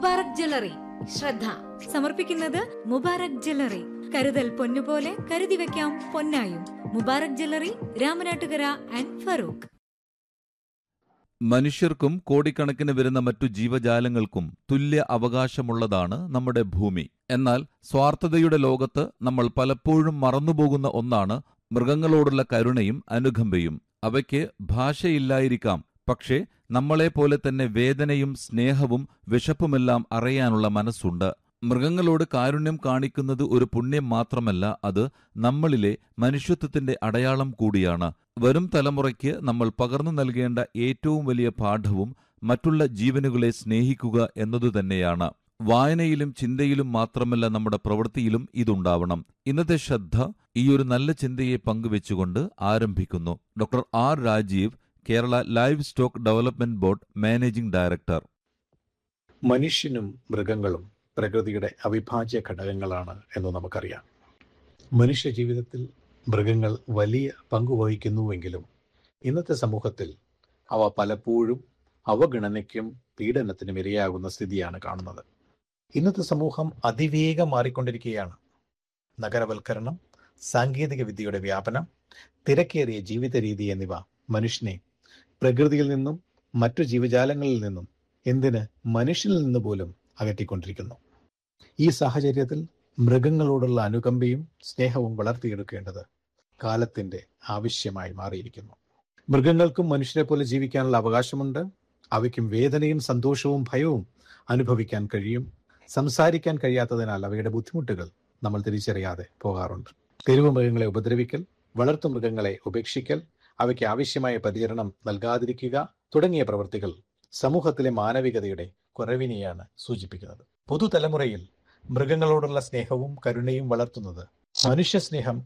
Mubarak jewellery ശ്രദ്ധ സമർപ്പിക്കുന്നത് Mubarak jewellery കരുതൽ പൊന്നുപോലെ കരുതി വെക്കാം പൊന്നായും മുബാറക് ജ്വല്ലറി രാമനാട്ടുകര ആൻഡ് ഫറൂഖ് മനുഷ്യർക്കും കോടിക്കണക്കിന് വരുന്ന മറ്റു ജീവജാലങ്ങൾക്കും തുല്യ അവകാശമുള്ളതാണ് നമ്മുടെ ഭൂമി എന്നാൽ സ്വാർത്ഥതയുടെ ലോകത്ത് നമ്മൾ പലപ്പോഴും മറന്നുപോകുന്ന ഒന്നാണ് മൃഗങ്ങളോടുള്ള കരുണയും അനുകമ്പയും അവയ്ക്ക് ഭാഷയില്ലായിരിക്കാം പക്ഷേ നമ്മളെപ്പോലെ തന്നെ വേദനയും സ്നേഹവും വിശപ്പുമെല്ലാം അറിയാനുള്ള മനസ്സുണ്ട് മൃഗങ്ങളോട് കാരുണ്യം കാണിക്കുന്നത് ഒരു പുണ്യം മാത്രമല്ല അത് നമ്മളിലെ മനുഷ്യത്വത്തിന്റെ അടയാളം കൂടിയാണ് വരും തലമുറയ്ക്ക് നമ്മൾ പകർന്നു നൽകേണ്ട ഏറ്റവും വലിയ പാഠവും മറ്റുള്ള ജീവനുകളെ സ്നേഹിക്കുക എന്നതുതന്നെയാണ് വായനയിലും ചിന്തയിലും മാത്രമല്ല നമ്മുടെ പ്രവൃത്തിയിലും ഇതുണ്ടാവണം ഇന്നത്തെ ശ്രദ്ധ ഈയൊരു നല്ല ചിന്തയെ പങ്കുവെച്ചുകൊണ്ട് ആരംഭിക്കുന്നു doctor R Rajeev Kerala livestock development board managing director മനുഷ്യനും മൃഗങ്ങളും പ്രകൃതിയുടെ അവിഭാജ്യ ഘടകങ്ങളാണ് എന്ന് നമുക്കറിയാം മനുഷ്യ ജീവിതത്തിൽ മൃഗങ്ങൾ വലിയ പങ്ക് വഹിക്കുന്നുവെങ്കിലും ഇന്നത്തെ സമൂഹത്തിൽ അവ പലപ്പോഴും അവഗണനയ്ക്കും പീഡനത്തിനും ഇരയാകുന്ന സ്ഥിതിയാണ് കാണുന്നത് ഇന്നത്തെ സമൂഹം അതിവേഗം മാറിക്കൊണ്ടിരിക്കുകയാണ് നഗരവൽക്കരണം സാങ്കേതിക വിദ്യയുടെ വ്യാപനം തിരക്കേറിയ ജീവിത രീതി എന്നിവ മനുഷ്യനെ പ്രകൃതിയിൽ നിന്നും മറ്റു ജീവജാലങ്ങളിൽ നിന്നും എന്തിന് മനുഷ്യനിൽ നിന്ന് പോലും അകറ്റിക്കൊണ്ടിരിക്കുന്നു ഈ സാഹചര്യത്തിൽ മൃഗങ്ങളോടുള്ള അനുകമ്പയും സ്നേഹവും വളർത്തിയെടുക്കേണ്ടത് കാലത്തിന്റെ ആവശ്യമായി മാറിയിരിക്കുന്നു മൃഗങ്ങൾക്കും മനുഷ്യരെ പോലെ ജീവിക്കാനുള്ള അവകാശമുണ്ട് അവയ്ക്കും വേദനയും സന്തോഷവും ഭയവും അനുഭവിക്കാൻ കഴിയും സംസാരിക്കാൻ കഴിയാത്തതിനാൽ അവയുടെ ബുദ്ധിമുട്ടുകൾ നമ്മൾ തിരിച്ചറിയാതെ പോകാറുണ്ട് തെരുവ് മൃഗങ്ങളെ ഉപദ്രവിക്കൽ വളർത്തു മൃഗങ്ങളെ ഉപേക്ഷിക്കൽ അവയ്ക്ക് ആവശ്യമായ പരിചരണം നൽകാതിരിക്കുക തുടങ്ങിയ പ്രവൃത്തികൾ സമൂഹത്തിലെ മാനവികതയുടെ കുറവിനെയാണ് സൂചിപ്പിക്കുന്നത് പുതുതലമുറയിൽ മൃഗങ്ങളോടുള്ള സ്നേഹവും കരുണയും വളർത്തുന്നത് മനുഷ്യ സ്നേഹം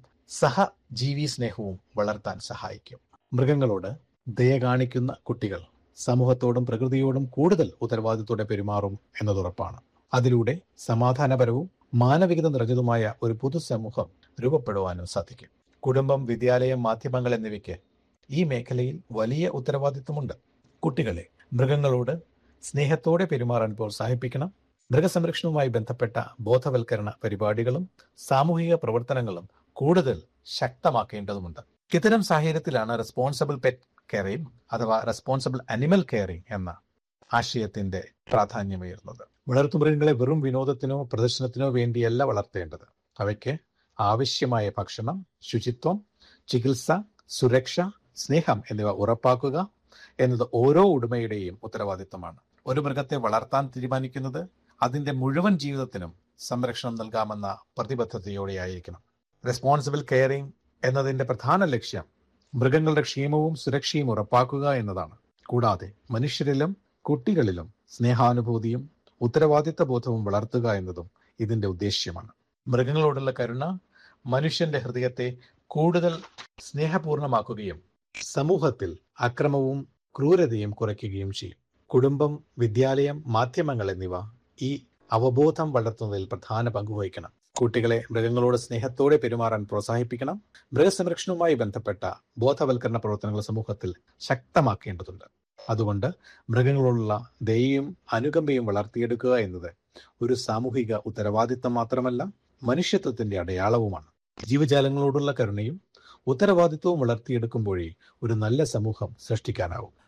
സഹജീവി സ്നേഹവും വളർത്താൻ സഹായിക്കും മൃഗങ്ങളോട് ദയ കാണിക്കുന്ന കുട്ടികൾ സമൂഹത്തോടും പ്രകൃതിയോടും കൂടുതൽ ഉത്തരവാദിത്തോടെ പെരുമാറും എന്നതുറപ്പാണ് അതിലൂടെ സമാധാനപരവും മാനവികത നിറഞ്ഞതുമായ ഒരു പൊതുസമൂഹം രൂപപ്പെടുവാനും സാധിക്കും കുടുംബം വിദ്യാലയം മാധ്യമങ്ങൾ എന്നിവയ്ക്ക് ഈ മേഖലയിൽ വലിയ ഉത്തരവാദിത്വമുണ്ട് കുട്ടികളെ മൃഗങ്ങളോട് സ്നേഹത്തോടെ പെരുമാറാൻ പ്രോത്സാഹിപ്പിക്കണം മൃഗസംരക്ഷണവുമായി ബന്ധപ്പെട്ട ബോധവൽക്കരണ പരിപാടികളും സാമൂഹിക പ്രവർത്തനങ്ങളും കൂടുതൽ ശക്തമാക്കേണ്ടതുണ്ട് ഇത്തരം സാഹചര്യത്തിലാണ് റെസ്പോൺസിബിൾ പെറ്റ് കെയറിംഗ് അഥവാ റെസ്പോൺസിബിൾ അനിമൽ കെയറിംഗ് എന്ന ആശയത്തിന്റെ പ്രാധാന്യമേറുന്നത് വളർത്തുമൃഗങ്ങളെ വെറും വിനോദത്തിനോ പ്രദർശനത്തിനോ വേണ്ടിയല്ല വളർത്തേണ്ടത് അവയ്ക്ക് ആവശ്യമായ ഭക്ഷണം ശുചിത്വം ചികിത്സ സുരക്ഷ സ്നേഹം എന്നിവ ഉറപ്പാക്കുക എന്നത് ഓരോ ഉടമയുടെയും ഉത്തരവാദിത്തമാണ് ഒരു മൃഗത്തെ വളർത്താൻ തീരുമാനിക്കുന്നത് അതിന്റെ മുഴുവൻ ജീവിതത്തിനും സംരക്ഷണം നൽകാമെന്ന പ്രതിബദ്ധതയോടെയായിരിക്കണം റെസ്പോൺസിബിൾ കെയറിംഗ് എന്നതിന്റെ പ്രധാന ലക്ഷ്യം മൃഗങ്ങളുടെ ക്ഷേമവും സുരക്ഷയും ഉറപ്പാക്കുക എന്നതാണ് കൂടാതെ മനുഷ്യരിലും കുട്ടികളിലും സ്നേഹാനുഭൂതിയും ഉത്തരവാദിത്ത ബോധവും വളർത്തുക എന്നതും ഇതിന്റെ ഉദ്ദേശ്യമാണ് മൃഗങ്ങളോടുള്ള കരുണ മനുഷ്യന്റെ ഹൃദയത്തെ കൂടുതൽ സ്നേഹപൂർണമാക്കുകയും സമൂഹത്തിൽ അക്രമവും ക്രൂരതയും കുറയ്ക്കുകയും ചെയ്യും കുടുംബം വിദ്യാലയം മാധ്യമങ്ങൾ എന്നിവ ഈ അവബോധം വളർത്തുന്നതിൽ പ്രധാന പങ്ക് വഹിക്കണം കുട്ടികളെ മൃഗങ്ങളോട് സ്നേഹത്തോടെ പെരുമാറാൻ പ്രോത്സാഹിപ്പിക്കണം മൃഗസംരക്ഷണവുമായി ബന്ധപ്പെട്ട ബോധവൽക്കരണ പ്രവർത്തനങ്ങൾ സമൂഹത്തിൽ ശക്തമാക്കേണ്ടതുണ്ട് അതുകൊണ്ട് മൃഗങ്ങളോടുള്ള ദയയും അനുകമ്പയും വളർത്തിയെടുക്കുക എന്നത് ഒരു സാമൂഹിക ഉത്തരവാദിത്തം മാത്രമല്ല മനുഷ്യത്വത്തിന്റെ അടയാളവുമാണ് ജീവജാലങ്ങളോടുള്ള കരുണയും ഉത്തരവാദിത്വവും വളർത്തിയെടുക്കുമ്പോഴേ ഒരു നല്ല സമൂഹം സൃഷ്ടിക്കാനാവും